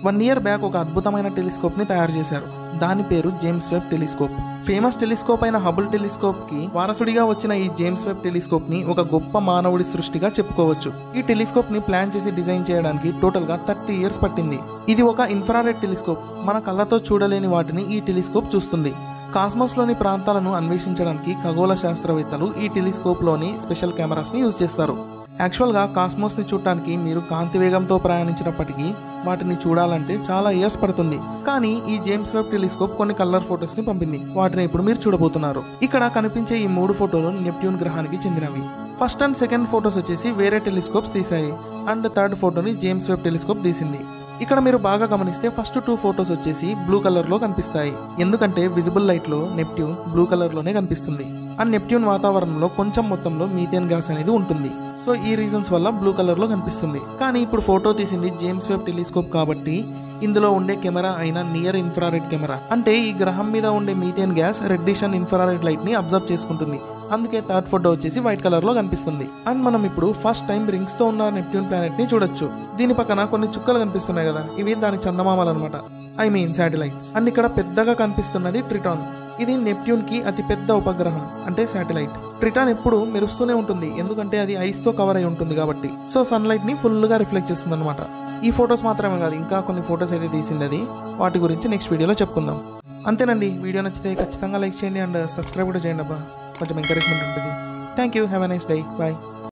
one year back ఒక అద్భుతమైన telescope ని తయారు చేశారు దాని పేరు James Webb telescope famous telescope అయిన హబుల్ టెలిస్కోప్ కి వారసుడిగా వచ్చిన ఈ జేమ్స్ వెబ్ టెలిస్కోప్ ని ఒక గొప్ప మానవుడి సృష్టిగా చెప్పుకోవచ్చు ఈ టెలిస్కోప్ ని ప్లాన్ చేసి డిజైన్ చేయడానికి టోటల్ గా థర్టీ ఇయర్స్ పట్టింది ఇది ఒక ఇన్ఫ్రారెడ్ టెలిస్కోప్ మన కళ్ళతో చూడలేని వాటిని ఈ టెలిస్కోప్ చూస్తుంది కాస్మోస్లోని ప్రాంతాలను అన్వేషించడానికి ఖగోళ శాస్త్రవేత్తలు ఈ టెలిస్కోప్లోని స్పెషల్ కెమెరాస్ని యూజ్ చేస్తారు యాక్చువల్గా కాస్మోస్ని చూడటానికి మీరు కాంతి వేగంతో ప్రయాణించినప్పటికీ వాటిని చూడాలంటే చాలా ఇయర్స్ పడుతుంది కానీ ఈ జేమ్స్ వెబ్ టెలిస్కోప్ కొన్ని కలర్ ఫొటోస్ని పంపింది వాటిని ఇప్పుడు మీరు చూడబోతున్నారు ఇక్కడ కనిపించే ఈ మూడు ఫోటోలు నెప్ట్యూన్ గ్రహానికి చెందినవి ఫస్ట్ అండ్ సెకండ్ ఫొటోస్ వచ్చేసి వేరే టెలిస్కోప్స్ తీసాయి అండ్ థర్డ్ ఫోటోని జేమ్స్ వెబ్ టెలిస్కోప్ తీసింది ఇక్కడ మీరు బాగా గమనిస్తే ఫస్ట్ టూ ఫొటోస్ వచ్చేసి బ్లూ కలర్ లో కనిపిస్తాయి ఎందుకంటే విజిబుల్ లైట్ లో నెప్ట్యూన్ బ్లూ కలర్ లోనే కనిపిస్తుంది ఆ నెప్ట్యూన్ వాతావరణంలో కొంచెం మొత్తంలో మీథేన్ గ్యాస్ అనేది ఉంటుంది సో ఈ రీజన్స్ వల్ల బ్లూ కలర్ లో కనిపిస్తుంది కానీ ఇప్పుడు ఫోటో తీసింది జేమ్స్ వెబ్ టెలిస్కోప్ కాబట్టి ఇందులో ఉండే కెమెరా అయిన నియర్ ఇన్ఫ్రారెడ్ కెమెరా అంటే ఈ గ్రహం మీద ఉండే methane gas reddish and infrared light ని అబ్జర్వ్ చేసుకుంటుంది అందుకే థర్డ్ ఫోటో వచ్చేసి వైట్ కలర్ లో కనిపిస్తుంది అండ్ మనం ఇప్పుడు ఫస్ట్ టైం రింగ్స్ తో ఉన్న నెప్ట్యూన్ ప్లానెట్ ని చూడొచ్చు దీని పక్కన కొన్ని చుక్కలు కనిపిస్తున్నాయి కదా ఇవి దాని చందమామలు అనమాట ఐ మీన్ శాటిలైట్స్ అండ్ ఇక్కడ పెద్దగా కనిపిస్తున్నది ట్రిటాన్ ఇది నెప్ట్యూన్ కి అతి పెద్ద ఉపగ్రహం అంటే శాటిలైట్ ట్రిటాన్ ఎప్పుడు మెరుస్తూనే ఉంటుంది ఎందుకంటే అది ఐస్ తో కవర్ అయి ఉంటుంది కాబట్టి సో సన్లైట్ ని ఫుల్ గా రిఫ్లెక్ట్ చేస్తుంది అనమాట ఈ ఫొటోస్ మాత్రమే కాదు ఇంకా కొన్ని ఫొటోస్ అయితే తీసింది అది వాటి గురించి నెక్స్ట్ వీడియోలో చెప్పుకుందాం అంతేనండి వీడియో నచ్చితే ఖచ్చితంగా లైక్ చేయండి అండ్ సబ్స్క్రైబ్ కూడా చేయండి అబ్బా కొంచెం ఎంకరేజ్మెంట్ ఉంటుంది thank you have a nice day bye